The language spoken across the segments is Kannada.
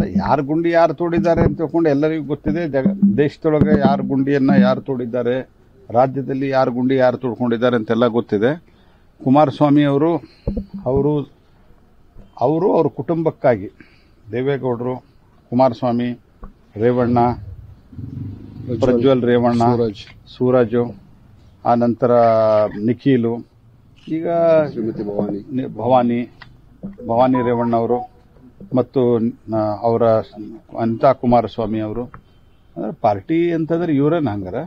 ಯಾರು ಗುಂಡಿ ಯಾರು ತೋಡಿದ್ದಾರೆ ಅಂತ ತಿಳ್ಕೊಂಡು ಎಲ್ಲರಿಗೂ ಗೊತ್ತಿದೆ ಜಗ ದೇಶದೊಳಗೆ ಯಾರು ಗುಂಡಿಯನ್ನ ಯಾರು ತೋಡಿದ್ದಾರೆ ರಾಜ್ಯದಲ್ಲಿ ಯಾರು ಗುಂಡಿ ಯಾರು ತೋಡ್ಕೊಂಡಿದ್ದಾರೆ ಅಂತೆಲ್ಲ ಗೊತ್ತಿದೆ ಕುಮಾರಸ್ವಾಮಿ ಅವರು ಅವರು ಅವರು ಅವ್ರ ಕುಟುಂಬಕ್ಕಾಗಿ ದೇವೇಗೌಡರು ಕುಮಾರಸ್ವಾಮಿ ರೇವಣ್ಣ ಪ್ರಜ್ವಲ್ ರೇವಣ್ಣ ಸೂರಜ್ ಸೂರಜು ಆ ನಂತರ ನಿಖಿಲು ಈಗ ಶ್ರೀಮತಿ ಭವಾನಿ ನಿ- ಭವಾನಿ ಭವಾನಿ ರೇವಣ್ಣ ಅವರು ಮತ್ತು ನ- ಅವರ ಅನಿತಾ ಕುಮಾರಸ್ವಾಮಿ ಅವರು ಅಂದ್ರೆ ಪಾರ್ಟಿ ಅಂತಂದ್ರೆ ಇವರೇನು ಹಂಗಾರ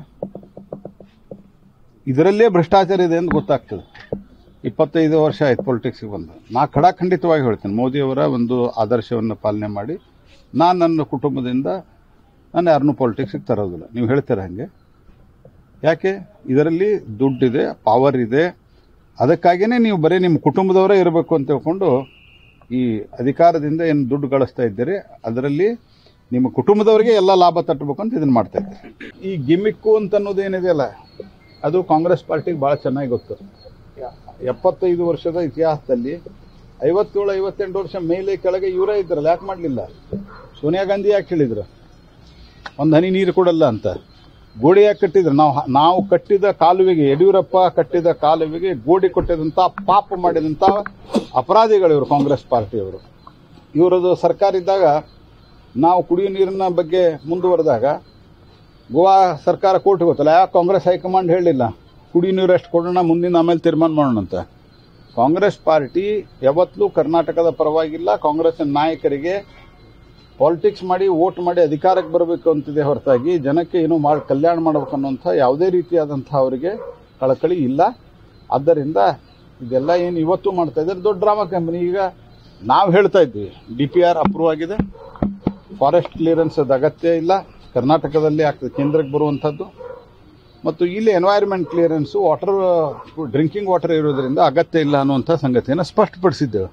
ಇದರಲ್ಲೇ ಭ್ರಷ್ಟಾಚಾರ ಇದೆ ಅಂತ ಗೊತ್ತಾಗ್ತದೆ ಇಪ್ಪತ್ತೈದು ವರ್ಷ ಆಯ್ತು ಪೊಲಿಟಿಕ್ಸ್ಗೆ ಬಂದು ನಾ ಖಡಾಖಂಡಿತವಾಗಿ ಹೇಳ್ತೇನೆ ಮೋದಿಯವರ ಒಂದು ಆದರ್ಶವನ್ನು ಪಾಲನೆ ಮಾಡಿ ನಾನು ನನ್ನ ಕುಟುಂಬದಿಂದ ನಾನು ಯಾರನ್ನೂ ಪೊಲಿಟಿಕ್ಸಿಗೆ ತರೋದಿಲ್ಲ ನೀವು ಹೇಳ್ತೀರ ಹಾಗೆ ಯಾಕೆ ಇದರಲ್ಲಿ ದುಡ್ಡಿದೆ ಪವರ್ ಇದೆ ಅದಕ್ಕಾಗಿಯೇ ನೀವು ಬರೀ ನಿಮ್ಮ ಕುಟುಂಬದವರೇ ಇರಬೇಕು ಅಂತ ತಿಳ್ಕೊಂಡು ಈ ಅಧಿಕಾರದಿಂದ ಏನು ದುಡ್ಡು ಗಳಿಸ್ತಾ ಇದ್ದೀರಿ ಅದರಲ್ಲಿ ನಿಮ್ಮ ಕುಟುಂಬದವರಿಗೆ ಎಲ್ಲ ಲಾಭ ತಟ್ಟಬೇಕು ಅಂತ ಇದನ್ನ ಮಾಡ್ತಾ ಇದ್ದಾರೆ ಈ ಗಿಮಿಕ್ಕು ಅಂತ ಅನ್ನೋದು ಏನಿದೆಯಲ್ಲ ಅದು ಕಾಂಗ್ರೆಸ್ ಪಾರ್ಟಿಗೆ ಭಾಳ ಚೆನ್ನಾಗಿ ಗೊತ್ತು ಎಪ್ಪತ್ತೈದು ವರ್ಷದ ಇತಿಹಾಸದಲ್ಲಿ ಐವತ್ತೇಳು ಐವತ್ತೆಂಟು ವರ್ಷ ಮೇಲೆ ಕೆಳಗೆ ಇವರೇ ಇದ್ರಲ್ಲ ಯಾಕೆ ಮಾಡಲಿಲ್ಲ ಸೋನಿಯಾ ಗಾಂಧಿ ಯಾಕೆ ಹೇಳಿದ್ರು ಒಂದು ಹನಿ ನೀರು ಕೊಡಲ್ಲ ಅಂತ ಗೋಡೆ ಯಾಕೆ ಕಟ್ಟಿದ್ರು ನಾವು ನಾವು ಕಟ್ಟಿದ ಕಾಲುವೆಗೆ ಯಡಿಯೂರಪ್ಪ ಕಟ್ಟಿದ ಕಾಲುವೆಗೆ ಗೋಡೆ ಕೊಟ್ಟಿದಂಥ ಪಾಪ ಮಾಡಿದಂಥ ಅಪರಾಧಿಗಳು ಇವರು ಕಾಂಗ್ರೆಸ್ ಪಾರ್ಟಿಯವರು ಇವರದು ಸರ್ಕಾರ ಇದ್ದಾಗ ನಾವು ಕುಡಿಯೋ ನೀರಿನ ಬಗ್ಗೆ ಮುಂದುವರೆದಾಗ ಗೋವಾ ಸರ್ಕಾರ ಕೋರ್ಟ್ ಗೊತ್ತಲ್ಲ ಯಾಕೆ ಕಾಂಗ್ರೆಸ್ ಹೈಕಮಾಂಡ್ ಹೇಳಿಲ್ಲ ಕುಡಿಯೋ ನೀರು ಎಷ್ಟು ಕೊಡೋಣ ಮುಂದಿನ ಆಮೇಲೆ ತೀರ್ಮಾನ ಮಾಡೋಣ ಅಂತ ಕಾಂಗ್ರೆಸ್ ಪಾರ್ಟಿ ಯಾವತ್ತೂ ಕರ್ನಾಟಕದ ಪರವಾಗಿಲ್ಲ ಕಾಂಗ್ರೆಸ್ನ ನಾಯಕರಿಗೆ ಪಾಲಿಟಿಕ್ಸ್ ಮಾಡಿ ವೋಟ್ ಮಾಡಿ ಅಧಿಕಾರಕ್ಕೆ ಬರಬೇಕು ಅಂತಿದೆ ಹೊರತಾಗಿ ಜನಕ್ಕೆ ಏನೋ ಮಾಡಿ ಕಲ್ಯಾಣ ಮಾಡಬೇಕು ಅನ್ನೋಂಥ ಯಾವುದೇ ರೀತಿಯಾದಂಥ ಅವರಿಗೆ ಕಳಕಳಿ ಇಲ್ಲ ಆದ್ದರಿಂದ ಇದೆಲ್ಲ ಏನು ಇವತ್ತು ಮಾಡ್ತಾ ಇದ್ದಾರೆ ದೊಡ್ಡ ಡ್ರಾಮಾ ಕಂಪನಿ ಈಗ ನಾವು ಹೇಳ್ತಾ ಇದ್ವಿ ಡಿ ಪಿ ಆರ್ ಅಪ್ರೂವ್ ಆಗಿದೆ ಫಾರೆಸ್ಟ್ ಕ್ಲಿಯರೆನ್ಸ್ ಅದು ಅಗತ್ಯ ಇಲ್ಲ ಕರ್ನಾಟಕದಲ್ಲಿ ಆಗ್ತದೆ ಕೇಂದ್ರಕ್ಕೆ ಬರುವಂಥದ್ದು ಮತ್ತು ಇಲ್ಲಿ environment clearance water drinking water ಇರೋದ್ರಿಂದ ಅಗತ್ಯ ಇಲ್ಲ ಅನ್ನುವಂಥ ಸಂಗತಿಯನ್ನು ಸ್ಪಷ್ಟಪಡಿಸಿದ್ದೆವು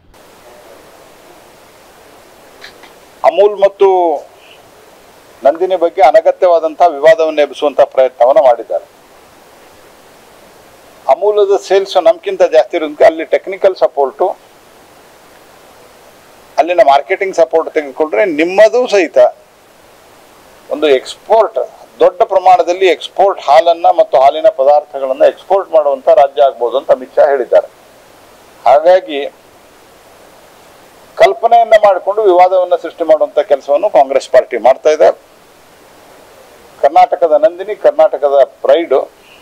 ಅಮೂಲ್ ಮತ್ತು ನಂದಿನಿ ಬಗ್ಗೆ ಅನಗತ್ಯವಾದಂತಹ ವಿವಾದವನ್ನು ಎಬ್ಬಿಸುವಂತಹ ಪ್ರಯತ್ನವನ್ನು ಮಾಡಿದ್ದಾರೆ ಅಮೂಲದ ಸೇಲ್ಸ್ ನಮ್ಗಿಂತ ಜಾಸ್ತಿ ಇರೋದಕ್ಕೆ ಅಲ್ಲಿ ಟೆಕ್ನಿಕಲ್ ಸಪೋರ್ಟು ಅಲ್ಲಿನ ಮಾರ್ಕೆಟಿಂಗ್ ಸಪೋರ್ಟ್ ತೆಗೆದುಕೊಂಡ್ರೆ ನಿಮ್ಮದು ಸಹಿತ ಒಂದು ಎಕ್ಸ್ಪೋರ್ಟ್ ದೊಡ್ಡ ಪ್ರಮಾಣದಲ್ಲಿ ಎಕ್ಸ್ಪೋರ್ಟ್ ಹಾಲನ್ನ ಮತ್ತು ಹಾಲಿನ ಪದಾರ್ಥಗಳನ್ನ ಎಕ್ಸ್ಪೋರ್ಟ್ ಮಾಡುವಂತ ರಾಜ್ಯ ಆಗ್ಬೋದು ಅಂತ ಅಮಿತ್ ಶಾ ಹೇಳಿದ್ದಾರೆ ಹಾಗಾಗಿ ಕಲ್ಪನೆಯನ್ನ ಮಾಡಿಕೊಂಡು ವಿವಾದವನ್ನು ಸೃಷ್ಟಿ ಮಾಡುವಂತ ಕೆಲಸವನ್ನು ಕಾಂಗ್ರೆಸ್ ಪಾರ್ಟಿ ಮಾಡ್ತಾ ಇದೆ ಕರ್ನಾಟಕದ ನಂದಿನಿ ಕರ್ನಾಟಕದ ಪ್ರೈಡು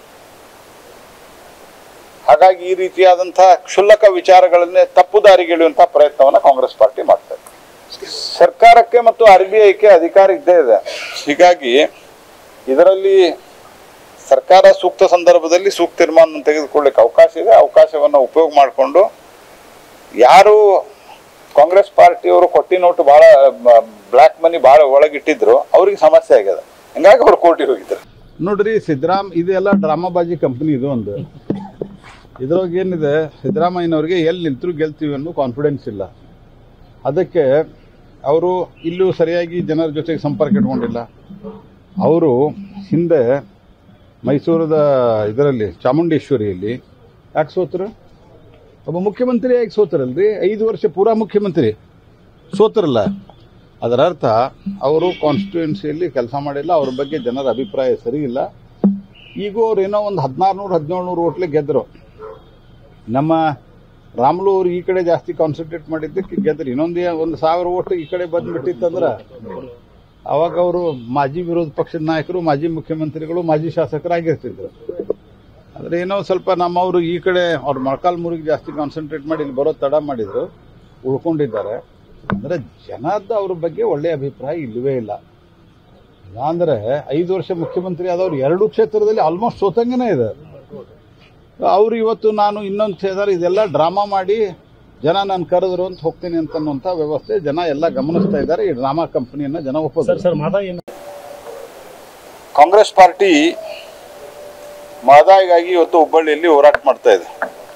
ಹಾಗಾಗಿ ಈ ರೀತಿಯಾದಂತಹ ಕ್ಷುಲ್ಲಕ ವಿಚಾರಗಳನ್ನೇ ತಪ್ಪು ದಾರಿಗೆಳೆಯುವಂತಹ ಪ್ರಯತ್ನವನ್ನ ಕಾಂಗ್ರೆಸ್ ಪಾರ್ಟಿ ಮಾಡ್ತಾ ಇದೆ ಸರ್ಕಾರಕ್ಕೆ ಮತ್ತು ಆರ್ ಬಿ ಐಗೆ ಅಧಿಕಾರ ಇದ್ದೇ ಇದೆ ಹೀಗಾಗಿ ಇದರಲ್ಲಿ ಸರ್ಕಾರ ಸೂಕ್ತ ಸಂದರ್ಭದಲ್ಲಿ ಸೂಕ್ತ ತೀರ್ಮಾನ ತೆಗೆದುಕೊಳ್ಳಿಕ್ಕೆ ಅವಕಾಶ ಇದೆ ಅವಕಾಶವನ್ನು ಉಪಯೋಗ ಮಾಡಿಕೊಂಡು ಯಾರು ಕಾಂಗ್ರೆಸ್ ಪಾರ್ಟಿಯವರು ಕೊಟ್ಟಿ ನೋಟು ಬಹಳ ಬ್ಲ್ಯಾಕ್ ಮನಿ ಬಹಳ ಒಳಗಿಟ್ಟಿದ್ರು ಅವ್ರಿಗೆ ಸಮಸ್ಯೆ ಆಗ್ಯದ ಹಂಗಾಗಿ ಅವ್ರು ಕೋರ್ಟಿಗೆ ಹೋಗಿದ್ರು ನೋಡ್ರಿ ಸಿದ್ದರಾಮ್ ಇದೆಲ್ಲ ಡ್ರಾಮಾಬಾಜಿ ಕಂಪನಿ ಇದು ಒಂದು ಇದ್ರೊಳಗೆ ಏನಿದೆ ಸಿದ್ದರಾಮಯ್ಯನವ್ರಿಗೆ ಎಲ್ಲಿ ನಿಂತರೂ ಗೆಲ್ತೀವಿ ಅನ್ನೋ ಕಾನ್ಫಿಡೆನ್ಸ್ ಇಲ್ಲ ಅದಕ್ಕೆ ಅವರು ಇಲ್ಲೂ ಸರಿಯಾಗಿ ಜನರ ಜೊತೆಗೆ ಸಂಪರ್ಕ ಇಟ್ಕೊಂಡಿಲ್ಲ ಅವರು ಹಿಂದೆ ಮೈಸೂರದ ಇದರಲ್ಲಿ ಚಾಮುಂಡೇಶ್ವರಿಯಲ್ಲಿ ಯಾಕೆ ಸೋತರು ಒಬ್ಬ ಮುಖ್ಯಮಂತ್ರಿ ಯಾಕೆ ಸೋತರಲ್ರಿ ಐದು ವರ್ಷ ಪೂರಾ ಮುಖ್ಯಮಂತ್ರಿ ಸೋತರಲ್ಲ ಅದರ ಅರ್ಥ ಅವರು ಕಾನ್ಸ್ಟಿಟ್ಯೂನ್ಸಿಯಲ್ಲಿ ಕೆಲಸ ಮಾಡಿಲ್ಲ ಅವ್ರ ಬಗ್ಗೆ ಜನರ ಅಭಿಪ್ರಾಯ ಸರಿ ಇಲ್ಲ ಈಗ ಅವ್ರು ಏನೋ ಒಂದು ಹದಿನಾರು ನೂರು ಹದಿನೇಳು ನೂರು ಓಟ್ಲೆ ಗೆದ್ರು ನಮ್ಮ ರಾಮುಲು ಅವ್ರು ಈ ಕಡೆ ಜಾಸ್ತಿ ಕಾನ್ಸಂಟ್ರೇಟ್ ಮಾಡಿದ್ದಕ್ಕೆ ಗೆದ್ರು ಇನ್ನೊಂದು ಒಂದು ಸಾವಿರ ಓಟ್ ಈ ಕಡೆ ಬಂದ್ಬಿಟ್ಟಿತ್ತಂದ್ರೆ ಅವಾಗ ಅವರು ಮಾಜಿ ವಿರೋಧ ಪಕ್ಷದ ನಾಯಕರು ಮಾಜಿ ಮುಖ್ಯಮಂತ್ರಿಗಳು ಮಾಜಿ ಶಾಸಕರಾಗಿರ್ತಿದ್ರು ಆದ್ರೆ ಏನೋ ಸ್ವಲ್ಪ ನಮ್ಮವರು ಈ ಕಡೆ ಅವ್ರ ಮೊಳಕಾಲ್ಮೂರಿಗೆ ಜಾಸ್ತಿ ಕಾನ್ಸಂಟ್ರೇಟ್ ಮಾಡಿ ಇಲ್ಲಿ ಬರೋ ತಡ ಮಾಡಿದ್ರು ಉಳ್ಕೊಂಡಿದ್ದಾರೆ ಅಂದ್ರೆ ಜನದ ಅವ್ರ ಬಗ್ಗೆ ಒಳ್ಳೆ ಅಭಿಪ್ರಾಯ ಇಲ್ಲವೇ ಇಲ್ಲ ಅಂದ್ರೆ ಐದು ವರ್ಷ ಮುಖ್ಯಮಂತ್ರಿ ಆದವ್ರು ಎರಡು ಕ್ಷೇತ್ರದಲ್ಲಿ ಆಲ್ಮೋಸ್ಟ್ ಸೋತಂಗನೇ ಇದೆ ಅವ್ರು ಇವತ್ತು ನಾನು ಇನ್ನೊಂದು ಕ್ಷೇತ್ರ ಇದೆಲ್ಲ ಡ್ರಾಮಾ ಮಾಡಿ ಜನ ನಾನು ಕರೆದ್ರು ಅಂತ ಹೋಗ್ತೀನಿ ಅಂತನ್ನುವಂಥ ವ್ಯವಸ್ಥೆ ಜನ ಎಲ್ಲ ಗಮನಿಸ್ತಾ ಇದ್ದಾರೆ ಈ ಡ್ರಾಮಾ ಕಂಪನಿಯನ್ನ ಜನ ಒಪ್ಪೋದು ಸರ್ ಮಾದ ಏನು ಕಾಂಗ್ರೆಸ್ ಪಾರ್ಟಿ ಮಹದಾಯಿಗಾಗಿ ಇವತ್ತು ಹುಬ್ಬಳ್ಳಿಯಲ್ಲಿ ಹೋರಾಟ ಮಾಡ್ತಾ ಇದೆ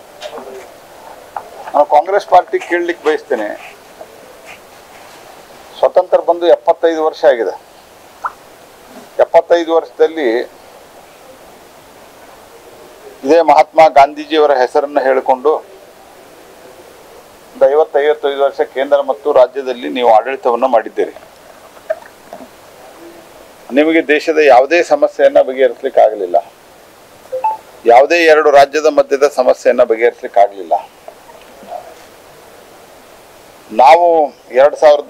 ನಾನು ಕಾಂಗ್ರೆಸ್ ಪಾರ್ಟಿ ಕೇಳಲಿಕ್ಕೆ ಬಯಸ್ತೇನೆ ಸ್ವತಂತ್ರ ಬಂದು ಎಪ್ಪತ್ತೈದು ವರ್ಷ ಆಗಿದೆ ಎಪ್ಪತ್ತೈದು ವರ್ಷದಲ್ಲಿ ಇದೇ ಮಹಾತ್ಮ ಗಾಂಧೀಜಿಯವರ ಹೆಸರನ್ನು ಹೇಳಿಕೊಂಡು ಒಂದು ಐವತ್ತೈವತ್ತೈದು ವರ್ಷ ಕೇಂದ್ರ ಮತ್ತು ರಾಜ್ಯದಲ್ಲಿ ನೀವು ಆಡಳಿತವನ್ನು ಮಾಡಿದ್ದೀರಿ ನಿಮಗೆ ದೇಶದ ಯಾವುದೇ ಸಮಸ್ಯೆಯನ್ನ ಬಗೆಹರಿಸ್ಲಿಕ್ಕೆ ಆಗಲಿಲ್ಲ ಯಾವುದೇ ಎರಡು ರಾಜ್ಯದ ಮಧ್ಯದ ಸಮಸ್ಯೆಯನ್ನ ಬಗೆಹರಿಸ್ಲಿಕ್ಕೆ ಆಗಲಿಲ್ಲ ನಾವು ಎರಡ್ ಸಾವಿರದ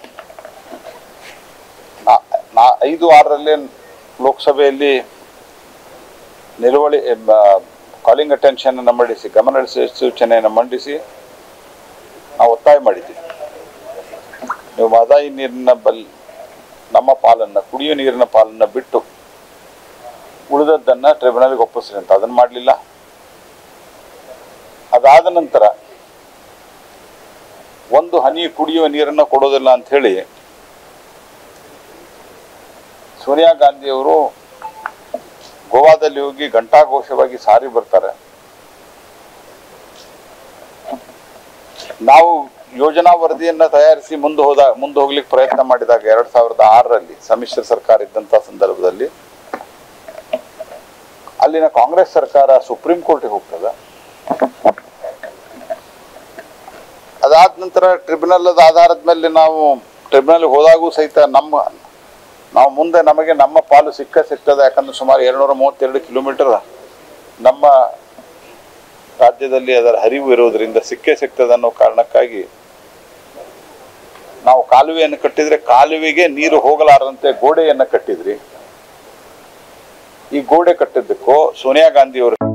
ನಾ- ನಾ- ಐದು ಆರರಲ್ಲಿ ಲೋಕಸಭೆಯಲ್ಲಿ ನಿಲುವಳಿ ಕಾಲಿಂಗ್ ಅಟೆನ್ಷನ್ ಅನ್ನು ಮಂಡಿಸಿ ಗಮನ ಹರಿಸುವ ಸೂಚನೆಯನ್ನು ಮಂಡಿಸಿ ನಾವು ಒತ್ತಾಯ ಮಾಡಿದ್ವಿ ನೀವು ಮಹದಾಯಿ ನೀರಿನ ಬಲ್ ನಮ್ಮ ಪಾಲನ್ನ ಕುಡಿಯುವ ನೀರಿನ ಪಾಲನ್ನ ಬಿಟ್ಟು ಉಳಿದದ್ದನ್ನ ಟ್ರಿಬ್ಯುನಲ್ಗೆ ಒಪ್ಪಿಸ್ರಿ ಅಂತ ಅದನ್ನ ಮಾಡಲಿಲ್ಲ ಅದಾದ ನಂತರ ಒಂದು ಹನಿ ಕುಡಿಯುವ ನೀರನ್ನ ಕೊಡೋದಿಲ್ಲ ಅಂತ ಹೇಳಿ ಸೋನಿಯಾ ಗಾಂಧಿಯವರು ಗೋವಾದಲ್ಲಿ ಹೋಗಿ ಘಂಟಾಘೋಷವಾಗಿ ಸಾರಿ ಬರ್ತಾರೆ ನಾವು ಯೋಜನಾ ವರದಿಯನ್ನ ತಯಾರಿಸಿ ಮುಂದೆ ಹೋದ ಮುಂದೆ ಹೋಗ್ಲಿಕ್ಕೆ ಪ್ರಯತ್ನ ಮಾಡಿದಾಗ ಎರಡ್ ಸಾವಿರದ ಆರರಲ್ಲಿ ಸಮ್ಮಿಶ್ರ ಸರ್ಕಾರ ಇದ್ದಂತ ಸಂದರ್ಭದಲ್ಲಿ ಅಲ್ಲಿನ ಕಾಂಗ್ರೆಸ್ ಸರ್ಕಾರ ಸುಪ್ರೀಂ ಕೋರ್ಟ್ಗೆ ಹೋಗ್ತದೆ ಅದಾದ ನಂತರ ಟ್ರಿಬ್ಯುನಲ್ ಆಧಾರದ ಮೇಲೆ ನಾವು ಟ್ರಿಬ್ಯುನಲ್ ಹೋದಾಗೂ ಸಹಿತ ನಮ್ಮ ನಾವು ಮುಂದೆ ನಮಗೆ ನಮ್ಮ ಪಾಲು ಸಿಕ್ಕ ಸಿಗ್ತದೆ ಯಾಕಂದ್ರೆ ಸುಮಾರು ಎರಡ್ನೂರ ಮೂವತ್ತೆರಡು ಕಿಲೋಮೀಟರ್ ನಮ್ಮ ರಾಜ್ಯದಲ್ಲಿ ಅದರ ಹರಿವು ಇರುವುದರಿಂದ ಸಿಕ್ಕೇ ಸಿಗ್ತದೆ ಅನ್ನೋ ಕಾರಣಕ್ಕಾಗಿ ನಾವು ಕಾಲುವೆಯನ್ನು ಕಟ್ಟಿದ್ರೆ ಕಾಲುವೆಗೆ ನೀರು ಹೋಗಲಾರದಂತೆ ಗೋಡೆಯನ್ನು ಕಟ್ಟಿದ್ರಿ ಈ ಗೋಡೆ ಕಟ್ಟಿದ್ದಕ್ಕೂ ಸೋನಿಯಾ ಗಾಂಧಿ ಅವರು